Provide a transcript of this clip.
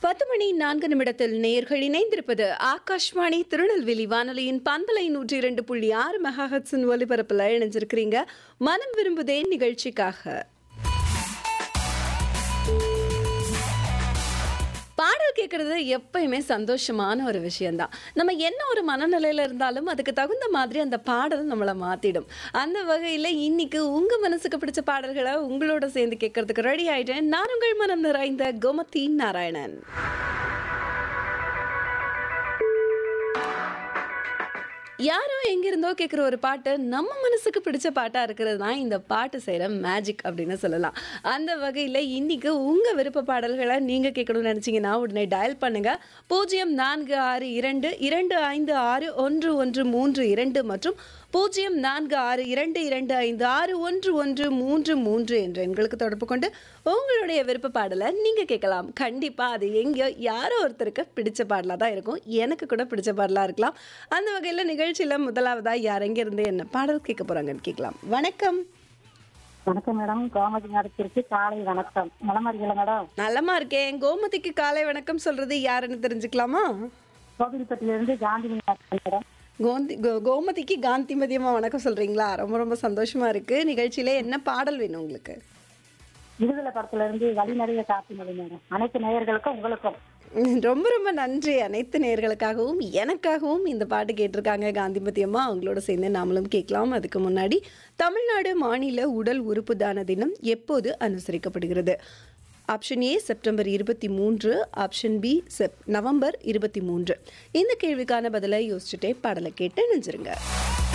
பத்து மணி நான்கு நிமிடத்தில் நேர்கள் இணைந்திருப்பது ஆகாஷ்வாணி திருநெல்வேலி வானொலியின் பண்பலை நூற்றி இரண்டு புள்ளி ஆறு மெகாஹட்ஸின் ஒலிபரப்பில் இணைஞ்சிருக்கிறீங்க மனம் விரும்புதே நிகழ்ச்சிக்காக பாடல் கேட்குறது எப்பயுமே சந்தோஷமான ஒரு விஷயம்தான் நம்ம என்ன ஒரு மனநிலையில் இருந்தாலும் அதுக்கு தகுந்த மாதிரி அந்த பாடல் நம்மளை மாற்றிடும் அந்த வகையில் இன்னைக்கு உங்கள் மனசுக்கு பிடிச்ச பாடல்களை உங்களோட சேர்ந்து கேட்கறதுக்கு ரெடி ஆயிட்டேன் நான் உங்கள் மனம் நிறைந்த கோமதி நாராயணன் யாரோ எங்கிருந்தோ கேட்குற ஒரு பாட்டு நம்ம மனசுக்கு பிடிச்ச பாட்டாக இருக்கிறது தான் இந்த பாட்டு செய்கிற மேஜிக் அப்படின்னு சொல்லலாம் அந்த வகையில் இன்னைக்கு உங்கள் விருப்ப பாடல்களை நீங்கள் கேட்கணும்னு நினச்சிங்கன்னா உடனே டயல் பண்ணுங்கள் பூஜ்ஜியம் நான்கு ஆறு இரண்டு இரண்டு ஐந்து ஆறு ஒன்று ஒன்று மூன்று இரண்டு மற்றும் பூஜ்ஜியம் நான்கு ஆறு இரண்டு இரண்டு ஐந்து ஆறு ஒன்று ஒன்று மூன்று மூன்று என்ற எண்களுக்கு தொடர்பு கொண்டு உங்களுடைய விருப்ப பாடலை நீங்கள் கேட்கலாம் கண்டிப்பாக அது எங்கேயோ யாரோ ஒருத்தருக்கு பிடிச்ச பாடலாக தான் இருக்கும் எனக்கு கூட பிடிச்ச பாடலாக இருக்கலாம் அந்த வகையில் நிகழ்ச்சியில் முதலாவதாக யார் எங்கேருந்து என்ன பாடல் கேட்க போகிறாங்கன்னு கேட்கலாம் வணக்கம் வணக்கம் மேடம் கோமதி நடத்திருக்கு காலை வணக்கம் நலமா இருக்கீங்களா மேடம் நலமா இருக்கேன் கோமதிக்கு காலை வணக்கம் சொல்றது யாருன்னு தெரிஞ்சுக்கலாமா கோவில்பட்டியிலிருந்து காந்தி மேடம் கோந்தி கோ- கோமதிக்கு காந்தி மதியமா வணக்கம் சொல்றீங்களா ரொம்ப ரொம்ப சந்தோஷமா இருக்கு நிகழ்ச்சியில என்ன பாடல் வேணும் உங்களுக்கு விடுதலை படத்துல இருந்து வழி நிறைய காப்பி மொழி மேடம் அனைத்து நேயர்களுக்கும் உங்களுக்கும் ம், ரொம்ப ரொம்ப நன்றி அனைத்து நேயர்களுக்காகவும் எனக்காகவும் இந்த பாட்டு கேட்டிருக்காங்க காந்திமதி அம்மா அவங்களோட சேர்ந்து நாமளும் கேட்கலாம் அதுக்கு முன்னாடி தமிழ்நாடு மாநில உடல் உறுப்பு தான தினம் எப்போது அனுசரிக்கப்படுகிறது ஆப்ஷன் ஏ செப்டம்பர் இருபத்தி மூன்று ஆப்ஷன் பி செப் நவம்பர் இருபத்தி மூன்று இந்த கேள்விக்கான பதிலை யோசிச்சுட்டே பாடலை கேட்டு நினைச்சிருங்க